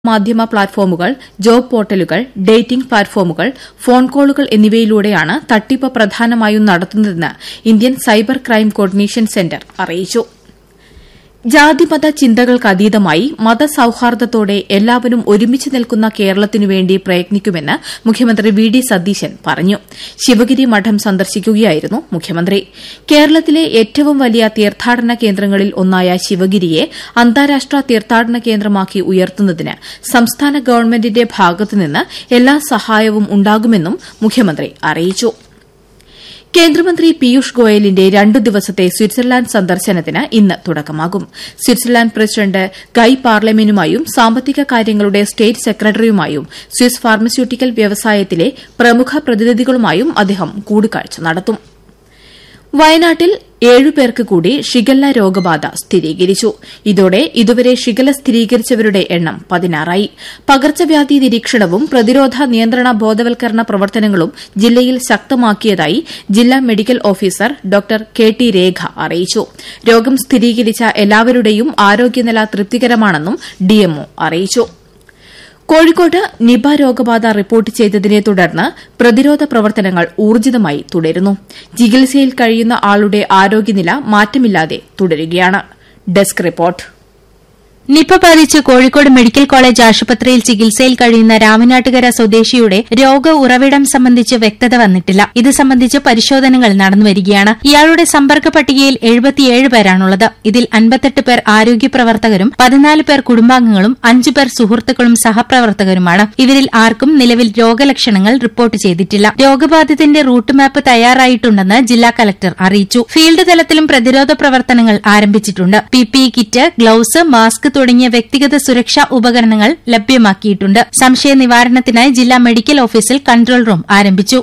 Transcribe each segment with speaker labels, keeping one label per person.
Speaker 1: മാധ്യമ പ്ലാറ്റ്ഫോമുകൾ ജോബ് പോർട്ടലുകൾ ഡേറ്റിംഗ് പ്ലാറ്റ്ഫോമുകൾ ഫോൺ കോളുകൾ എന്നിവയിലൂടെയാണ് തട്ടിപ്പ് പ്രധാനമായും നടത്തുന്നതെന്ന് Indian cyber crime coordination centre അറിയിച്ചു ജാതിമത ചിന്തകൾക്കതീതമായി മതസൌഹാർദ്ദത്തോടെ എല്ലാവരും ഒരുമിച്ച് നിൽക്കുന്ന കേരളത്തിനുവേണ്ടി പ്രയത്നിക്കുമെന്ന് മുഖ്യമന്ത്രി വി ഡി സതീശൻ പറഞ്ഞു ശിവഗിരി മഠം സന്ദർശിക്കുകയായിരുന്നു മുഖ്യമന്ത്രി കേരളത്തിലെ ഏറ്റവും വലിയ തീർത്ഥാടന കേന്ദ്രങ്ങളിൽ ഒന്നായ ശിവഗിരിയെ അന്താരാഷ്ട്ര തീർത്ഥാടന കേന്ദ്രമാക്കി ഉയർത്തുന്നതിന് സംസ്ഥാന ഗവൺമെന്റിന്റെ ഭാഗത്തുനിന്ന് എല്ലാ സഹായവും ഉണ്ടാകുമെന്നും മുഖ്യമന്ത്രി അറിയിച്ചു കേന്ദ്രമന്ത്രി പീയൂഷ് ഗോയലിന്റെ രണ്ടു ദിവസത്തെ സ്വിറ്റ്സർലാൻഡ് സന്ദർശനത്തിന് ഇന്ന് തുടക്കമാകും സ്വിറ്റ്സർലാൻഡ് പ്രസിഡന്റ് ഗൈ പാർലമെന്റുമായും സാമ്പത്തിക കാര്യങ്ങളുടെ സ്റ്റേറ്റ് സെക്രട്ടറിയുമായും സ്വിസ് ഫാർമസ്യൂട്ടിക്കൽ വ്യവസായത്തിലെ പ്രമുഖ പ്രതിനിധികളുമായും അദ്ദേഹം കൂടിക്കാഴ്ച നടത്തും വയനാട്ടിൽ ഏഴുപേർക്ക് കൂടി ഷിഗല്ല രോഗബാധ സ്ഥിരീകരിച്ചു ഇതോടെ ഇതുവരെ ഷിഗല്ല സ്ഥിരീകരിച്ചവരുടെ എണ്ണം പതിനാറായി പകർച്ചവ്യാധി നിരീക്ഷണവും പ്രതിരോധ നിയന്ത്രണ ബോധവൽക്കരണ പ്രവർത്തനങ്ങളും ജില്ലയിൽ ശക്തമാക്കിയതായി ജില്ലാ medical officer doctor K T Rekha അറിയിച്ചു രോഗം സ്ഥിരീകരിച്ച എല്ലാവരുടെയും ആരോഗ്യനില തൃപ്തികരമാണെന്നും ഡിഎംഒ അറിയിച്ചു കോഴിക്കോട്ട് നിപ രോഗബാധ റിപ്പോർട്ട് ചെയ്തതിനെ തുടർന്ന് പ്രതിരോധ പ്രവർത്തനങ്ങൾ ഊർജിതമായി തുടരുന്നു ചികിത്സയിൽ കഴിയുന്ന ആളുടെ ആരോഗ്യനില മാറ്റമില്ലാതെ തുടരുകയാണ് ഡെസ്ക് റിപ്പോർട്ട്
Speaker 2: നിപ ബാധിച്ച് കോഴിക്കോട് മെഡിക്കൽ കോളേജ് ആശുപത്രിയിൽ ചികിത്സയിൽ കഴിയുന്ന രാമനാട്ടുകര സ്വദേശിയുടെ രോഗ ഉറവിടം സംബന്ധിച്ച് വ്യക്തത വന്നിട്ടില്ല ഇത് സംബന്ധിച്ച് പരിശോധനകൾ നടന്നുവരികയാണ് ഇയാളുടെ സമ്പർക്ക പട്ടികയിൽ എഴുപത്തിയേഴ് പേരാണുള്ളത് ഇതിൽ അൻപത്തെട്ട് പേർ ആരോഗ്യ പ്രവർത്തകരും പതിനാല് പേർ കുടുംബാംഗങ്ങളും അഞ്ചു പേർ സുഹൃത്തുക്കളും സഹപ്രവർത്തകരുമാണ് ഇവരിൽ ആർക്കും നിലവിൽ രോഗലക്ഷണങ്ങൾ റിപ്പോർട്ട് ചെയ്തിട്ടില്ല രോഗബാധിതന്റെ റൂട്ട് മാപ്പ് തയ്യാറായിട്ടുണ്ടെന്ന് ജില്ലാ കലക്ടർ അറിയിച്ചു ഫീൽഡ് തലത്തിലും പ്രതിരോധ പ്രവർത്തനങ്ങൾ ആരംഭിച്ചിട്ടുണ്ട് പിപിഇ കിറ്റ് ഗ്ലൌസ് മാസ്ക് തുടങ്ങിയ വ്യക്തിഗത സുരക്ഷാ ഉപകരണങ്ങൾ ലഭ്യമാക്കിയിട്ടുണ്ട് സംശയ നിവാരണത്തിനായി ജില്ലാ മെഡിക്കൽ ഓഫീസിൽ കൺട്രോൾ റൂം ആരംഭിച്ചു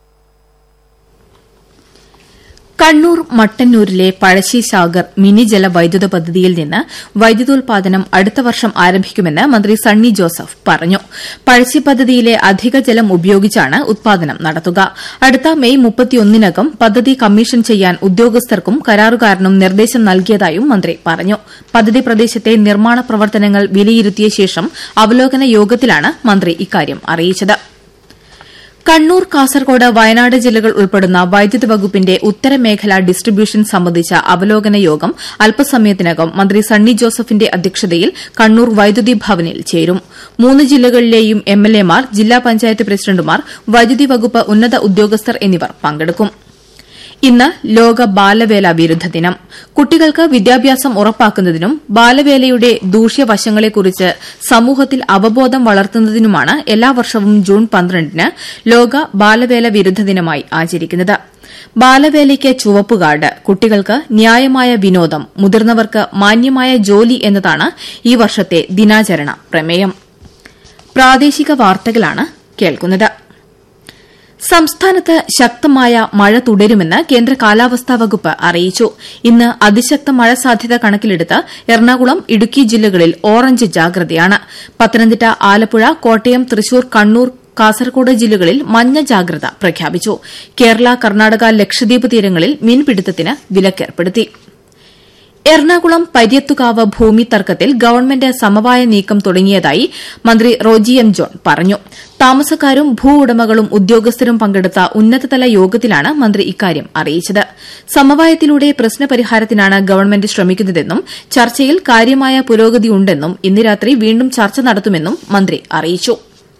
Speaker 1: കണ്ണൂർ മട്ടന്നൂരിലെ പഴശ്ശി സാഗർ മിനി ജല വൈദ്യുത പദ്ധതിയിൽ നിന്ന് വൈദ്യുതോൽപാദനം അടുത്ത വർഷം ആരംഭിക്കുമെന്ന് മന്ത്രി സണ്ണി ജോസഫ് പറഞ്ഞു പഴശ്ശി പദ്ധതിയിലെ അധിക ജലം ഉപയോഗിച്ചാണ് ഉത്പാദനം നടത്തുക അടുത്ത മെയ് മുപ്പത്തിയൊന്നിനകം പദ്ധതി കമ്മീഷൻ ചെയ്യാൻ ഉദ്യോഗസ്ഥർക്കും കരാറുകാരനും നിർദ്ദേശം നൽകിയതായും മന്ത്രി പറഞ്ഞു പദ്ധതി പ്രദേശത്തെ നിർമ്മാണ പ്രവർത്തനങ്ങൾ വിലയിരുത്തിയ ശേഷം അവലോകന യോഗത്തിലാണ് മന്ത്രി ഇക്കാര്യം അറിയിച്ചത് കണ്ണൂർ കാസർകോട് വയനാട് ജില്ലകൾ ഉൾപ്പെടുന്ന വൈദ്യുതി വകുപ്പിന്റെ ഉത്തരമേഖല ഡിസ്ട്രിബ്യൂഷൻ സംബന്ധിച്ച അവലോകന യോഗം അല്പസമയത്തിനകം മന്ത്രി സണ്ണി ജോസഫിന്റെ അധ്യക്ഷതയിൽ കണ്ണൂർ വൈദ്യുതി ഭവനിൽ ചേരും മൂന്ന് ജില്ലകളിലെയും എംഎൽഎമാർ ജില്ലാ പഞ്ചായത്ത് പ്രസിഡന്റുമാർ വൈദ്യുതി വകുപ്പ് ഉന്നത ഉദ്യോഗസ്ഥർ എന്നിവർ പങ്കെടുക്കും ഇന്ന് ലോക ബാലവേല വിരുദ്ധ ദിനം കുട്ടികൾക്ക് വിദ്യാഭ്യാസം ഉറപ്പാക്കുന്നതിനും ബാലവേലയുടെ ദൂഷ്യവശങ്ങളെക്കുറിച്ച് സമൂഹത്തിൽ അവബോധം വളർത്തുന്നതിനുമാണ് എല്ലാ വർഷവും ജൂൺ പന്ത്രണ്ടിന് ലോക ബാലവേല വിരുദ്ധ ദിനമായി ആചരിക്കുന്നത് ബാലവേലയ്ക്ക് ചുവപ്പ് കാർഡ് കുട്ടികൾക്ക് ന്യായമായ വിനോദം മുതിർന്നവർക്ക് മാന്യമായ ജോലി എന്നതാണ് ഈ വർഷത്തെ ദിനാചരണ പ്രമേയം പ്രാദേശിക വാർത്തകളാണ് കേൾക്കുന്നത് സംസ്ഥാനത്ത് ശക്തമായ മഴ തുടരുമെന്ന് കേന്ദ്ര കാലാവസ്ഥാ വകുപ്പ് അറിയിച്ചു ഇന്ന് അതിശക്ത മഴ സാധ്യത കണക്കിലെടുത്ത് എറണാകുളം ഇടുക്കി ജില്ലകളിൽ ഓറഞ്ച് ജാഗ്രതയാണ് പത്തനംതിട്ട ആലപ്പുഴ കോട്ടയം തൃശൂർ കണ്ണൂർ കാസർകോട് ജില്ലകളിൽ മഞ്ഞ ജാഗ്രത പ്രഖ്യാപിച്ചു കേരള കർണാടക ലക്ഷദ്വീപ് തീരങ്ങളിൽ മീൻപിടുത്തത്തിന് വിലക്കേർപ്പെടുത്തി എറണാകുളം പര്യത്തുകാവ് ഭൂമി തർക്കത്തിൽ ഗവൺമെന്റ് സമവായ നീക്കം തുടങ്ങിയതായി മന്ത്രി റോജി എം ജോൺ പറഞ്ഞു താമസക്കാരും ഭൂ ഉടമകളും ഉദ്യോഗസ്ഥരും പങ്കെടുത്ത ഉന്നതതല യോഗത്തിലാണ് മന്ത്രി ഇക്കാര്യം അറിയിച്ചത് സമവായത്തിലൂടെ പ്രശ്നപരിഹാരത്തിനാണ് ഗവൺമെന്റ് ശ്രമിക്കുന്നതെന്നും ചർച്ചയിൽ കാര്യമായ പുരോഗതിയുണ്ടെന്നും ഇന്ന് രാത്രി വീണ്ടും ചർച്ച നടത്തുമെന്നും മന്ത്രി അറിയിച്ചു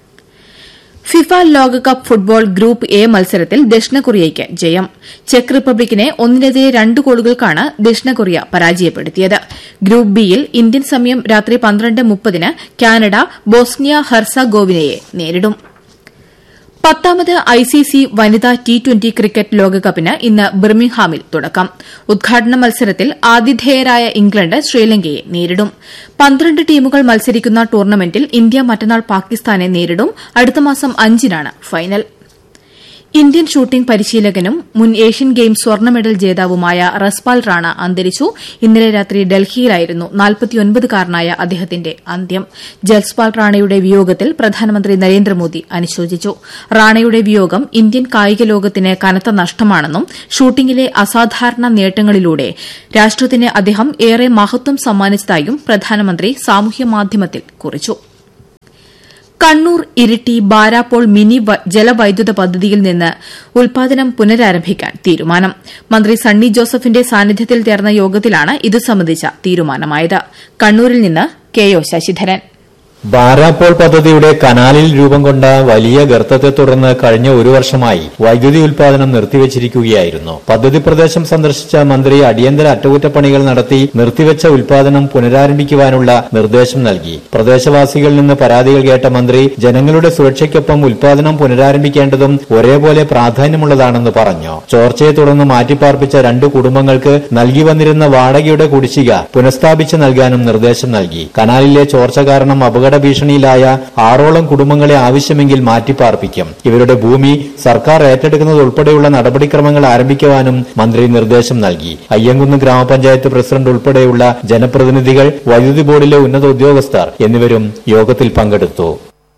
Speaker 1: ഫിഫ ലോകകപ്പ് ഫുട്ബോൾ ഗ്രൂപ്പ് എ മത്സരത്തിൽ ദക്ഷിണ കൊറിയയ്ക്ക് ജയം ചെക്ക് റിപ്പബ്ലിക്കിനെ ഒന്നിനെതിരെ രണ്ട് ഗോളുകൾക്കാണ് ദക്ഷിണ കൊറിയ പരാജയപ്പെടുത്തിയത് ഗ്രൂപ്പ് ബിയിൽ ഇന്ത്യൻ സമയം രാത്രി പന്ത്രണ്ട് മുപ്പതിന് കാനഡ ബോസ്നിയ ഹെർസഗോവിനയെ നേരിടും പത്താമത് ഐസിസി വനിതാ ടി ട്വന്റി ക്രിക്കറ്റ് ലോകകപ്പിന് ഇന്ന് ബിർമിംഗ്ഹാമിൽ തുടക്കം ഉദ്ഘാടന മത്സരത്തിൽ ആതിഥേയരായ ഇംഗ്ലണ്ട് ശ്രീലങ്കയെ നേരിടും പന്ത്രണ്ട് ടീമുകൾ മത്സരിക്കുന്ന ടൂർണമെന്റിൽ ഇന്ത്യ മറ്റന്നാൾ പാകിസ്ഥാനെ നേരിടും അടുത്തമാസം അഞ്ചിനാണ് ഫൈനൽ ഇന്ത്യൻ ഷൂട്ടിംഗ് പരിശീലകനും മുൻ ഏഷ്യൻ ഗെയിംസ് സ്വർണ്ണ മെഡൽ ജേതാവുമായ റസ്പാൽ റാണ അന്തരിച്ചു ഇന്നലെ രാത്രി ഡൽഹിയിലായിരുന്നു നാൽപ്പത്തിയൊൻപതുകാരനായ അദ്ദേഹത്തിന്റെ അന്ത്യം ജസ്പാൽ റാണയുടെ വിയോഗത്തിൽ പ്രധാനമന്ത്രി നരേന്ദ്രമോദി അനുശോചിച്ചു റാണയുടെ വിയോഗം ഇന്ത്യൻ കായിക ലോകത്തിന് കനത്ത നഷ്ടമാണെന്നും ഷൂട്ടിംഗിലെ അസാധാരണ നേട്ടങ്ങളിലൂടെ രാഷ്ട്രത്തിന് അദ്ദേഹം ഏറെ മഹത്വം സമ്മാനിച്ചതായും പ്രധാനമന്ത്രി സാമൂഹ്യമാധ്യമത്തിൽ കുറിച്ചു കണ്ണൂർ ഇരിട്ടി ബാരാപ്പോൾ മിനി ജലവൈദ്യുത പദ്ധതിയിൽ നിന്ന് ഉൽപാദനം പുനരാരംഭിക്കാൻ തീരുമാനം മന്ത്രി സണ്ണി ജോസഫിന്റെ സാന്നിധ്യത്തിൽ ചേർന്ന യോഗത്തിലാണ് ഇതു സംബന്ധിച്ച തീരുമാനമായത് കണ്ണൂരിൽ നിന്ന് കെ ഒ ശശിധരൻ
Speaker 3: ബാരാപ്പോൾ പദ്ധതിയുടെ കനാലിൽ രൂപം കൊണ്ട വലിയ ഗർത്തത്തെ തുടർന്ന് കഴിഞ്ഞ ഒരു വർഷമായി വൈദ്യുതി ഉൽപാദനം നിർത്തിവച്ചിരിക്കുകയായിരുന്നു പദ്ധതി പ്രദേശം സന്ദർശിച്ച മന്ത്രി അടിയന്തര അറ്റകുറ്റപ്പണികൾ നടത്തി നിർത്തിവച്ച ഉൽപാദനം പുനരാരംഭിക്കുവാനുള്ള നിർദ്ദേശം നൽകി പ്രദേശവാസികളിൽ നിന്ന് പരാതികൾ കേട്ട മന്ത്രി ജനങ്ങളുടെ സുരക്ഷയ്ക്കൊപ്പം ഉൽപാദനം പുനരാരംഭിക്കേണ്ടതും ഒരേപോലെ പ്രാധാന്യമുള്ളതാണെന്ന് പറഞ്ഞു ചോർച്ചയെ തുടർന്ന് മാറ്റിപ്പാർപ്പിച്ച രണ്ട് കുടുംബങ്ങൾക്ക് നൽകി വന്നിരുന്ന വാടകയുടെ കുടിശ്ശിക പുനഃസ്ഥാപിച്ച് നൽകാനും നിർദ്ദേശം നൽകി കനാലിലെ ചോർച്ച കാരണം അപകട അപകട ഭീഷണിയിലായ ആറോളം കുടുംബങ്ങളെ ആവശ്യമെങ്കിൽ മാറ്റിപ്പാർപ്പിക്കും ഇവരുടെ ഭൂമി സർക്കാർ ഏറ്റെടുക്കുന്നത് ഉൾപ്പെടെയുള്ള നടപടിക്രമങ്ങൾ ആരംഭിക്കുവാനും മന്ത്രി നിർദ്ദേശം നൽകി അയ്യങ്കുന്ന് ഗ്രാമപഞ്ചായത്ത് പ്രസിഡന്റ് ഉൾപ്പെടെയുള്ള ജനപ്രതിനിധികൾ വൈദ്യുതി ബോർഡിലെ ഉന്നത ഉദ്യോഗസ്ഥർ എന്നിവരും യോഗത്തിൽ പങ്കെടുത്തു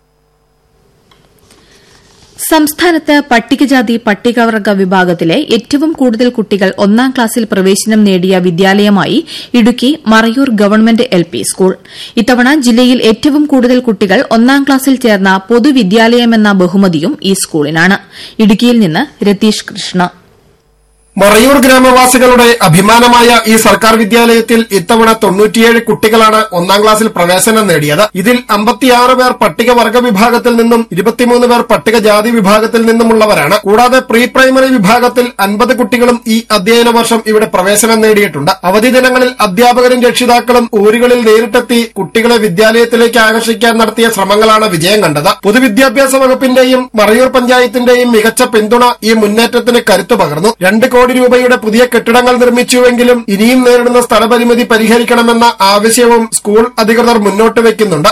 Speaker 1: സംസ്ഥാനത്ത് പട്ടികജാതി പട്ടികവർഗ വിഭാഗത്തിലെ ഏറ്റവും കൂടുതൽ കുട്ടികൾ ഒന്നാം ക്ലാസ്സിൽ പ്രവേശനം നേടിയ വിദ്യാലയമായി Idukki Marayur government L P school ഇത്തവണ ജില്ലയിൽ ഏറ്റവും കൂടുതൽ കുട്ടികൾ ഒന്നാം ക്ലാസ്സിൽ ചേർന്ന പൊതുവിദ്യാലയമെന്ന ബഹുമതിയും ഈ സ്കൂളിനാണ് ഇടുക്കിയിൽ നിന്ന് രതീഷ് കൃഷ്ണ
Speaker 4: മറയൂർ ഗ്രാമവാസികളുടെ അഭിമാനമായ ഈ സർക്കാർ വിദ്യാലയത്തിൽ ഇത്തവണ തൊണ്ണൂറ്റിയേഴ് കുട്ടികളാണ് ഒന്നാം ക്ലാസ്സിൽ പ്രവേശനം നേടിയത് ഇതിൽ അമ്പത്തിയാറ് പേർ പട്ടികവർഗ വിഭാഗത്തിൽ നിന്നും ഇരുപത്തിമൂന്ന് പേർ പട്ടികജാതി വിഭാഗത്തിൽ നിന്നുമുള്ളവരാണ് കൂടാതെ പ്രീ പ്രൈമറി വിഭാഗത്തിൽ അൻപത് കുട്ടികളും ഈ അധ്യയന വർഷം ഇവിടെ പ്രവേശനം നേടിയിട്ടുണ്ട് അവധി ദിനങ്ങളിൽ അധ്യാപകരും രക്ഷിതാക്കളും ഊരുകളിൽ നേരിട്ടെത്തി കുട്ടികളെ വിദ്യാലയത്തിലേക്ക് ആകർഷിക്കാൻ നടത്തിയ ശ്രമങ്ങളാണ് വിജയം കണ്ടത് പൊതുവിദ്യാഭ്യാസ വകുപ്പിന്റെയും മറയൂർ പഞ്ചായത്തിന്റെയും മികച്ച പിന്തുണ ഈ മുന്നേറ്റത്തിന് കരുത്തു പകർന്നു രണ്ട് കോടി രൂപയുടെ പുതിയ കെട്ടിടങ്ങൾ നിർമ്മിച്ചുവെങ്കിലും ഇനിയും നേരിടുന്ന സ്ഥലപരിമിതി പരിഹരിക്കണമെന്ന ആവശ്യവും സ്കൂൾ അധികൃതർ മുന്നോട്ട് വയ്ക്കുന്നുണ്ട്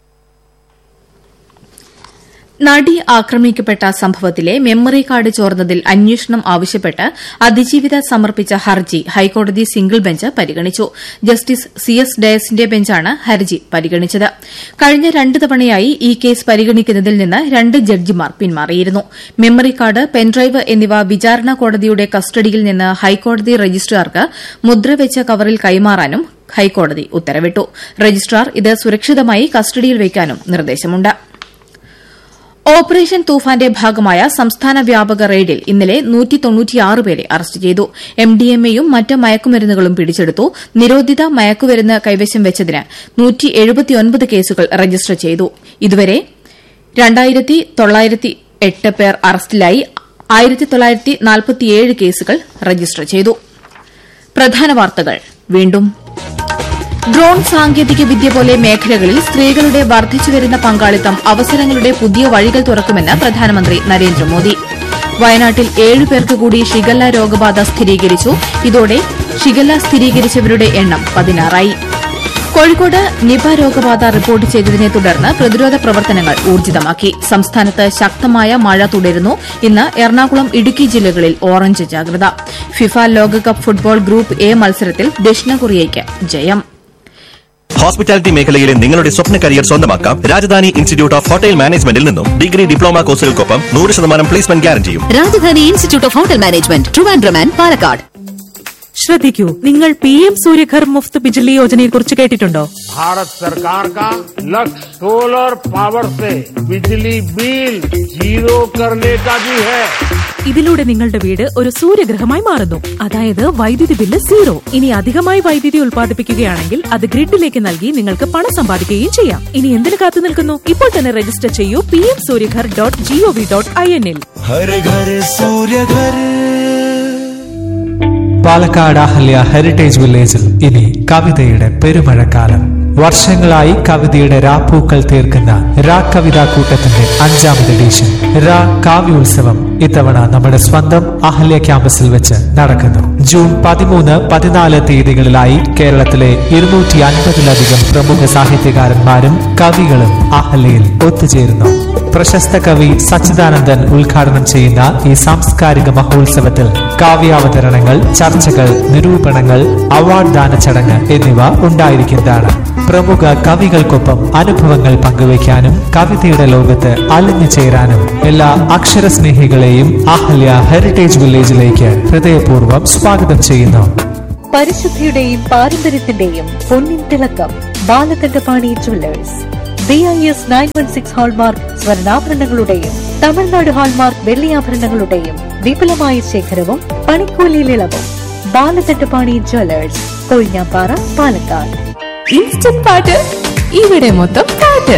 Speaker 1: നടി ആക്രമിക്കപ്പെട്ട സംഭവത്തിലെ മെമ്മറി കാർഡ് ചോർന്നതിൽ അന്വേഷണം ആവശ്യപ്പെട്ട് അതിജീവിത സമർപ്പിച്ച ഹർജി ഹൈക്കോടതി സിംഗിൾ ബെഞ്ച് പരിഗണിച്ചു ജസ്റ്റിസ് സി എസ് ഡയസിന്റെ ബെഞ്ചാണ് ഹർജി പരിഗണിച്ചത് കഴിഞ്ഞ രണ്ട് തവണയായി ഈ കേസ് പരിഗണിക്കുന്നതിൽ നിന്ന് രണ്ട് ജഡ്ജിമാർ പിന്മാറിയിരുന്നു മെമ്മറി കാർഡ് പെൻഡ്രൈവ് എന്നിവ വിചാരണ കോടതിയുടെ കസ്റ്റഡിയിൽ നിന്ന് ഹൈക്കോടതി രജിസ്ട്രാർക്ക് മുദ്രവെച്ച കവറിൽ കൈമാറാനും ഹൈക്കോടതി ഉത്തരവിട്ടു രജിസ്ട്രാർ ഇത് സുരക്ഷിതമായി കസ്റ്റഡിയിൽ വയ്ക്കാനും നിർദ്ദേശമുണ്ട് ഓപ്പറേഷൻ തൂഫാന്റെ ഭാഗമായ സംസ്ഥാന വ്യാപക റെയ്ഡിൽ ഇന്നലെ പേരെ അറസ്റ്റ് ചെയ്തു എംഡിഎംഎയും മറ്റ് മയക്കുമരുന്നുകളും പിടിച്ചെടുത്തു നിരോധിത മയക്കുമരുന്ന് കൈവശം വെച്ചതിന് കേസുകൾ രജിസ്റ്റർ ചെയ്തു ഇതുവരെ പേർ അറസ്റ്റിലായി കേസുകൾ രജിസ്റ്റർ ചെയ്തു പ്രധാന വാർത്തകൾ വീണ്ടും ഡ്രോൺ സാങ്കേതിക വിദ്യ പോലെ മേഖലകളിൽ സ്ത്രീകളുടെ വർദ്ധിച്ചുവരുന്ന പങ്കാളിത്തം അവസരങ്ങളുടെ പുതിയ വഴികൾ തുറക്കുമെന്ന് പ്രധാനമന്ത്രി നരേന്ദ്രമോദി വയനാട്ടിൽ ഏഴു പേർക്ക് കൂടി ഷിഗല്ല രോഗബാധ സ്ഥിരീകരിച്ചു ഇതോടെ ഷിഗല്ല സ്ഥിരീകരിച്ചവരുടെ എണ്ണം പതിനാറായി കോഴിക്കോട് നിപ രോഗബാധ റിപ്പോർട്ട് ചെയ്തതിനെ തുടർന്ന് പ്രതിരോധ പ്രവർത്തനങ്ങൾ ഊർജിതമാക്കി സംസ്ഥാനത്ത് ശക്തമായ മഴ തുടരുന്നു ഇന്ന് എറണാകുളം ഇടുക്കി ജില്ലകളിൽ ഓറഞ്ച് ജാഗ്രത ഫിഫ ലോകകപ്പ് ഫുട്ബോൾ ഗ്രൂപ്പ് എ മത്സരത്തിൽ ദക്ഷിണ കൊറിയയ്ക്ക് ജയം
Speaker 5: ഹോസ്പിറ്റാലിറ്റി മേഖലയിലെ നിങ്ങളുടെ സ്വപ്ന കരിയർ സ്വന്തമാക്കാം രാജധാനി ഇൻസ്റ്റിറ്റ്യൂട്ട് ഓഫ് ഹോട്ടൽ മാനേജ്മെന്റിൽ നിന്നും ഡിഗ്രി ഡിപ്ലോമ കോഴ്സുകൾക്കൊപ്പം നൂറ് ശതമാനം പ്ലേസ്മെന്റ് ഗ്യാരണ്ടിയും
Speaker 6: Rajadhani institute of hotel management Trivandrum and Palakkad
Speaker 7: ശ്രദ്ധിക്കൂ നിങ്ങൾ പി എം സൂര്യഘർ മുഫ്ത് ബിജ്ലി യോജനയെ കുറിച്ച് കേട്ടിട്ടുണ്ടോ
Speaker 8: भारत सरकार का लक्ष्य सोलर पावर से बिजली बिल जीरो करने का भी है
Speaker 7: ഇതിലൂടെ നിങ്ങളുടെ വീട് ഒരു സൂര്യഗ്രഹമായി മാറുന്നു അതായത് വൈദ്യുതി ബില്ല് സീറോ ഇനി അധികമായി വൈദ്യുതി ഉൽപ്പാദിപ്പിക്കുകയാണെങ്കിൽ അത് ഗ്രിഡിലേക്ക് നൽകി നിങ്ങൾക്ക് പണം സമ്പാദിക്കുകയും ചെയ്യാം ഇനി എന്തിനു കാത്തു നിൽക്കുന്നു ഇപ്പോൾ തന്നെ രജിസ്റ്റർ ചെയ്യൂ P M Surya Ghar dot G O V dot I എന്നിൽ
Speaker 9: പാലക്കാട് അഹല്യ ഹെറിറ്റേജ് വില്ലേജിൽ ഇനി കവിതയുടെ പെരുമഴക്കാലം വർഷങ്ങളായി കവിതയുടെ രാപ്പൂക്കൾ തീർക്കുന്ന രാ കവിതാ കൂട്ടത്തിന്റെ അഞ്ചാമത് എഡിഷൻ രാ കാവ്യോത്സവം ഇത്തവണ നമ്മുടെ സ്വന്തം അഹല്യ ക്യാമ്പസിൽ വെച്ച് നടക്കുന്നു ജൂൺ പതിമൂന്ന് പതിനാല് തീയതികളിലായി കേരളത്തിലെ ഇരുന്നൂറ്റി അൻപതിലധികം പ്രമുഖ സാഹിത്യകാരന്മാരും കവികളും അഹല്യയിൽ ഒത്തുചേരുന്നു പ്രശസ്ത കവി സച്ചിദാനന്ദൻ ഉദ്ഘാടനം ചെയ്യുന്ന ഈ സാംസ്കാരിക മഹോത്സവത്തിൽ കാവ്യാവതരണങ്ങൾ ചർച്ചകൾ നിരൂപണങ്ങൾ അവാർഡ് ദാന ചടങ്ങ് എന്നിവ ഉണ്ടായിരിക്കുന്നതാണ് പ്രമുഖ കവികൾക്കൊപ്പം അനുഭവങ്ങൾ പങ്കുവയ്ക്കാനും കവിതയുടെ ലോകത്ത് അലിഞ്ഞു ചേരാനും എല്ലാ അക്ഷരസ്നേഹികളെയും അഹല്യ ഹെറിറ്റേജ് വില്ലേജിലേക്ക് ഹൃദയപൂർവ്വം സ്വാഗതം ചെയ്യുന്നു
Speaker 10: പരിശുദ്ധിയുടെയും പാരമ്പര്യത്തിന്റെയും പൊന്നിൻ തിളക്കം Balakandapani jewellers B I S nine one six hallmark സ്വർണ്ണാഭരണങ്ങളുടെയും തമിഴ്നാട് ഹാൾമാർക്ക് വെള്ളിയാഭരണങ്ങളുടെയും വിപുലമായ ശേഖരവും പണിക്കൂലിയിൽ ഇളവും ബാലതട്ടുപാണി ജ്വല്ലേഴ്സ് കൊഴിഞ്ഞാപ്പാറ പാലക്കാട്
Speaker 1: ഇൻസ്റ്റന്റ് പാട്ട് ഇവിടെ മൊത്തം പാട്ട്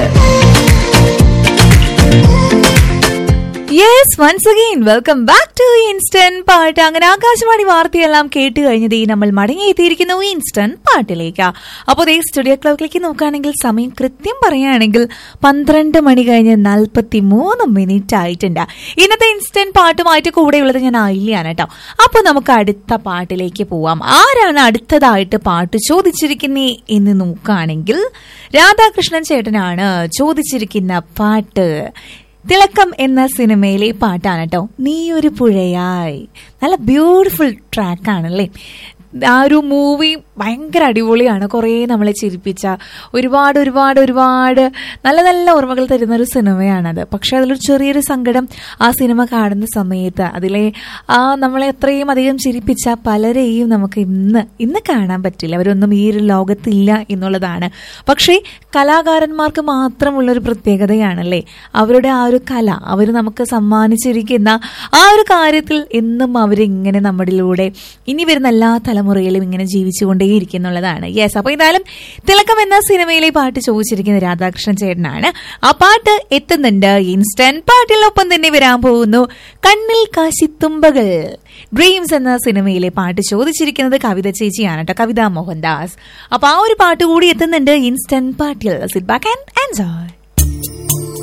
Speaker 11: yes once again welcome back to instant പാട്ട് അങ്ങനെ ആകാശവാണി വാർത്തയെല്ലാം കേട്ട് കഴിഞ്ഞത് ഈ നമ്മൾ മടങ്ങിയെത്തിയിരിക്കുന്നു ഇൻസ്റ്റന്റ് പാട്ടിലേക്ക് അപ്പോൾ ഈ സ്റ്റുഡിയോ ക്ലോക്കിലേക്ക് നോക്കുകയാണെങ്കിൽ സമയം കൃത്യം പറയുകയാണെങ്കിൽ പന്ത്രണ്ട് മണി കഴിഞ്ഞ് നാൽപ്പത്തി മൂന്ന് മിനിറ്റ് ആയിട്ടുണ്ട് ഇന്നത്തെ ഇൻസ്റ്റന്റ് പാട്ടുമായിട്ട് കൂടെയുള്ളത് ഞാൻ ആയില്ലാണ് കേട്ടോ അപ്പോൾ നമുക്ക് അടുത്ത പാട്ടിലേക്ക് പോവാം ആരാണ് അടുത്തതായിട്ട് പാട്ട് ചോദിച്ചിരിക്കുന്നേ എന്ന് നോക്കുകയാണെങ്കിൽ രാധാകൃഷ്ണൻ ചേട്ടനാണ് ചോദിച്ചിരിക്കുന്ന പാട്ട് തിളക്കം എന്ന സിനിമയിലെ പാട്ടാണ് കേട്ടോ നീ ഒരു പുഴയായി നല്ല ബ്യൂട്ടിഫുൾ ട്രാക്കാണല്ലേ ആ ഒരു മൂവി ഭയങ്കര അടിപൊളിയാണ് കുറേ നമ്മളെ ചിരിപ്പിച്ച ഒരുപാട് ഒരുപാട് ഒരുപാട് നല്ല നല്ല ഓർമ്മകൾ തരുന്ന ഒരു സിനിമയാണത് പക്ഷെ അതിലൊരു ചെറിയൊരു സങ്കടം ആ സിനിമ കാണുന്ന സമയത്ത് അതിലെ ആ നമ്മളെ അത്രയും അധികം ചിരിപ്പിച്ച പലരെയും നമുക്ക് ഇന്ന് ഇന്ന് കാണാൻ പറ്റില്ല അവരൊന്നും ഈ ഒരു ലോകത്തില്ല എന്നുള്ളതാണ് പക്ഷേ കലാകാരന്മാർക്ക് മാത്രമുള്ളൊരു പ്രത്യേകതയാണല്ലേ അവരുടെ ആ ഒരു കല അവർ നമുക്ക് സമ്മാനിച്ചിരിക്കുന്ന ആ ഒരു കാര്യത്തിൽ എന്നും അവരിങ്ങനെ നമ്മളിലൂടെ ഇനി വരുന്ന എല്ലാ തലമുറയിലും ഇങ്ങനെ ജീവിച്ചുകൊണ്ടേയിരിക്കുന്നുള്ളതാണ് യെസ് അപ്പൊ എന്തായാലും തിളക്കം എന്ന സിനിമയിലെ പാട്ട് ചോദിച്ചിരിക്കുന്ന രാധാകൃഷ്ണൻ ചേട്ടനാണ് ആ പാട്ട് എത്തുന്നുണ്ട് ഇൻസ്റ്റന്റ് പാട്ടിലൊപ്പം തന്നെ വരാൻ പോകുന്നു കണ്ണിൽ കാശിത്തുമ്പകൾ ഡ്രീംസ് എന്ന സിനിമയിലെ പാട്ട് ചോദിച്ചിരിക്കുന്നത് കവിത ചേച്ചിയാണ് കേട്ടോ കവിത മോഹൻദാസ് അപ്പൊ ആ ഒരു പാട്ട് കൂടി എത്തുന്നുണ്ട് ഇൻസ്റ്റന്റ് പാട്ടിൽ സിറ്റ് ബാക്ക് ആൻഡ് എൻജോയ്